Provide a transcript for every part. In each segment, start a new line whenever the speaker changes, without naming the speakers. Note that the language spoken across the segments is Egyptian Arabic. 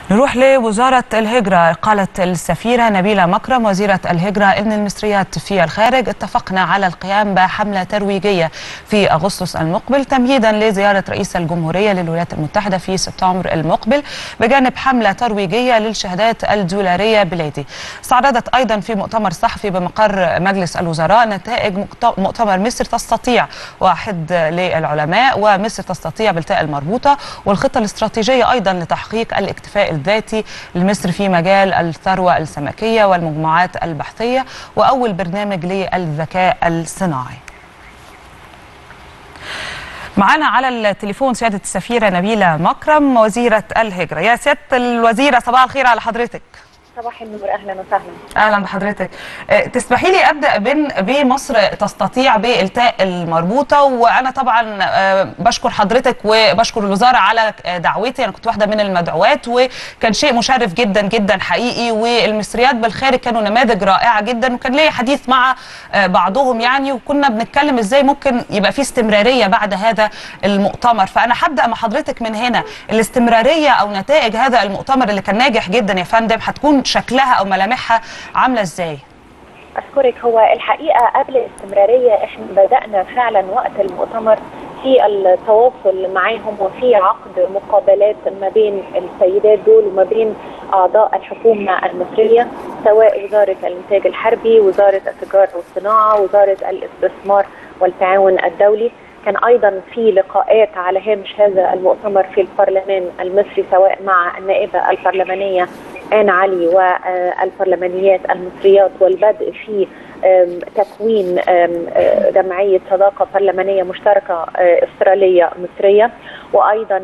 نروح لوزارة الهجرة قالت السفيرة نبيلة مكرم وزيرة الهجرة إن المصريات في الخارج اتفقنا على القيام بحملة ترويجية في أغسطس المقبل تمهيدا لزيارة رئيس الجمهورية للولايات المتحدة في سبتمبر المقبل بجانب حملة ترويجية للشهادات الدولارية بلادي استعرضت أيضا في مؤتمر صحفي بمقر مجلس الوزراء نتائج مؤتمر مصر تستطيع واحد للعلماء ومصر تستطيع بالتاء المربوطة والخطة الاستراتيجية أيضا لتحقيق الاكتفاء الذاتي لمصر في مجال الثروة السمكية والمجموعات البحثية وأول برنامج للذكاء الصناعي معنا على التليفون سيادة السفيرة نبيلة مكرم وزيرة الهجرة يا سيادة الوزيرة صباح الخير على حضرتك
صباح النور اهلا وسهلا
اهلا بحضرتك تسمحي لي ابدا بين بمصر تستطيع بالتاء المربوطه وانا طبعا بشكر حضرتك وبشكر الوزاره على دعوتي انا كنت واحده من المدعوات وكان شيء مشرف جدا جدا حقيقي والمصريات بالخارج كانوا نماذج رائعه جدا وكان لي حديث مع بعضهم يعني وكنا بنتكلم ازاي ممكن يبقى في استمراريه بعد هذا المؤتمر فانا هبدا مع حضرتك من هنا الاستمراريه او نتائج هذا المؤتمر اللي كان ناجح جدا يا فندم هتكون شكلها او ملامحها عامله ازاي
اشكرك هو الحقيقه قبل الاستمراريه احنا بدانا فعلا وقت المؤتمر في التواصل معاهم وفي عقد مقابلات ما بين السيدات دول وما بين اعضاء الحكومه المصريه سواء وزاره الانتاج الحربي وزاره التجاره والصناعه وزاره الاستثمار والتعاون الدولي كان ايضا في لقاءات على هامش هذا المؤتمر في البرلمان المصري سواء مع النائبه البرلمانيه آن علي والبرلمانيات المصريات والبدء في تكوين جمعية صداقة برلمانية مشتركة استرالية مصرية وأيضا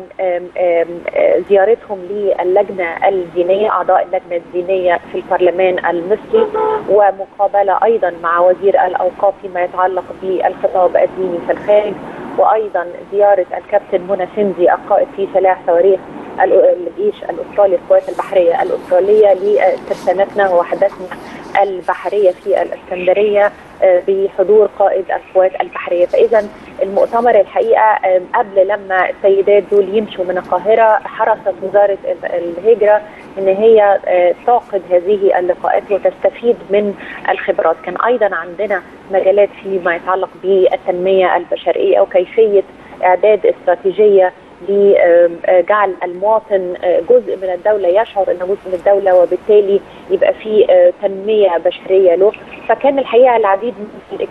زيارتهم للجنة الدينية أعضاء اللجنة الدينية في البرلمان المصري ومقابلة أيضا مع وزير الأوقاف فيما يتعلق بالخطاب الديني في الخارج وأيضا زيارة الكابتن منى سندي القائد في سلاح صواريخ الجيش الاسترالي القوات البحريه الاستراليه لاستخداماتنا ووحداتنا البحريه في الاسكندريه بحضور قائد القوات البحريه فاذا المؤتمر الحقيقه قبل لما السيدات دول يمشوا من القاهره حرصت وزاره الهجره ان هي تعقد هذه اللقاءات وتستفيد من الخبرات كان ايضا عندنا مجالات فيما يتعلق بالتنميه البشريه وكيفيه اعداد استراتيجيه لجعل المواطن جزء من الدولة يشعر أنه جزء من الدولة وبالتالي يبقى في تنمية بشرية له فكان الحقيقة العديد من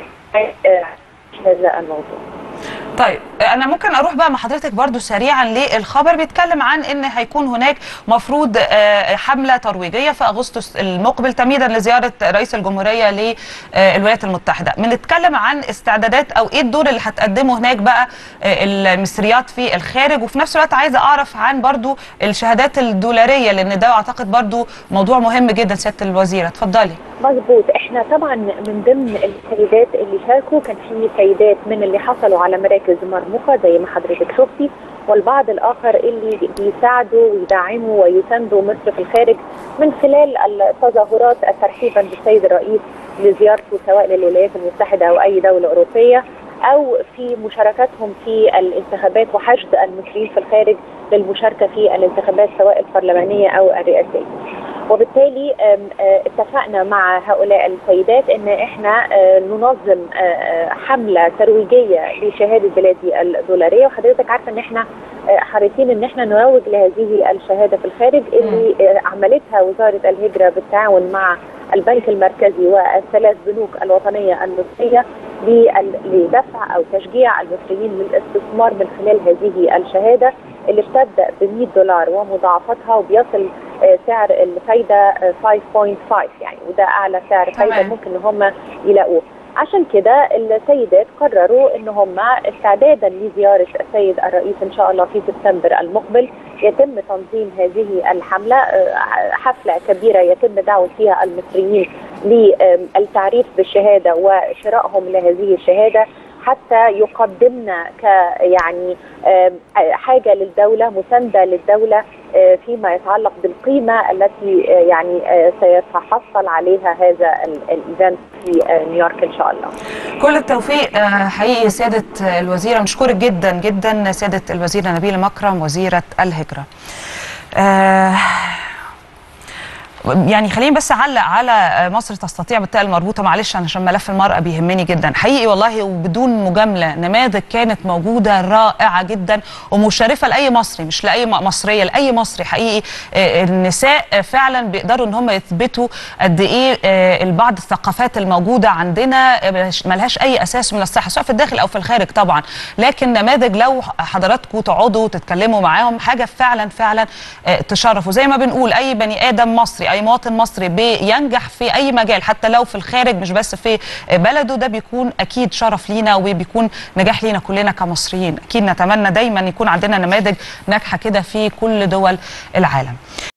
هذا الموضوع
طيب انا ممكن اروح بقى مع حضرتك برضو سريعا للخبر بيتكلم عن ان هيكون هناك مفروض حمله ترويجيه في اغسطس المقبل تمهيدا لزياره رئيس الجمهوريه للولايات المتحده بنتكلم عن استعدادات او ايه الدور اللي هتقدمه هناك بقى المصريات في الخارج وفي نفس الوقت عايزه اعرف عن برضو الشهادات الدولاريه لان ده اعتقد برضو موضوع مهم جدا سياده الوزيره اتفضلي
مظبوط احنا طبعا من ضمن السيدات اللي شاركوا كان في سيدات من اللي حصلوا على مراكز مرموقه زي ما حضرتك شفتي والبعض الاخر اللي بيساعدوا ويدعموا ويساندوا مصر في الخارج من خلال التظاهرات ترحيبا بالسيد الرئيس لزيارته سواء للولايات المتحده او اي دوله اوروبيه او في مشاركتهم في الانتخابات وحشد المصريين في الخارج للمشاركه في الانتخابات سواء البرلمانيه او الرئاسيه. وبالتالي اتفقنا مع هؤلاء السيدات ان احنا ننظم حمله ترويجيه لشهاده بلادي الدولاريه وحضرتك عارفه ان احنا حريصين ان احنا نروج لهذه الشهاده في الخارج اللي عملتها وزاره الهجره بالتعاون مع البنك المركزي والثلاث بنوك الوطنيه المصريه لدفع او تشجيع المصريين للاستثمار من خلال هذه الشهاده اللي بتبدا ب 100 دولار ومضاعفتها وبيصل سعر الفايده 5.5 يعني وده اعلى سعر فايده ممكن ان هم يلاقوه عشان كده السيدات قرروا ان هم استعدادا لزياره السيد الرئيس ان شاء الله في سبتمبر المقبل يتم تنظيم هذه الحمله حفله كبيره يتم دعوه فيها المصريين للتعريف بالشهاده وشرائهم لهذه الشهاده حتى يقدمنا ك يعني حاجه للدوله مسانده للدوله فيما يتعلق بالقيمه التي يعني سيتحصل عليها هذا الايفنت في نيويورك ان شاء الله.
كل التوفيق حقيقي سياده الوزيره نشكرك جدا جدا سياده الوزيره نبيله مكرم وزيره الهجره. يعني خليني بس اعلق على مصر تستطيع بالتاء المربوطه معلش عشان ملف المراه بيهمني جدا حقيقي والله وبدون مجامله نماذج كانت موجوده رائعه جدا ومشرفه لاي مصري مش لاي مصريه لاي مصري حقيقي النساء فعلا بيقدروا ان هم يثبتوا قد ايه البعض الثقافات الموجوده عندنا ملهاش اي اساس من الصحه سواء في الداخل او في الخارج طبعا لكن نماذج لو حضراتكم تقعدوا وتتكلموا معاهم حاجه فعلا فعلا تشرف وزي ما بنقول اي بني ادم مصري اي مواطن مصري بينجح في اي مجال حتى لو في الخارج مش بس في بلده ده بيكون اكيد شرف لينا وبيكون نجاح لينا كلنا كمصريين اكيد نتمنى دايما يكون عندنا نماذج ناجحه كده في كل دول العالم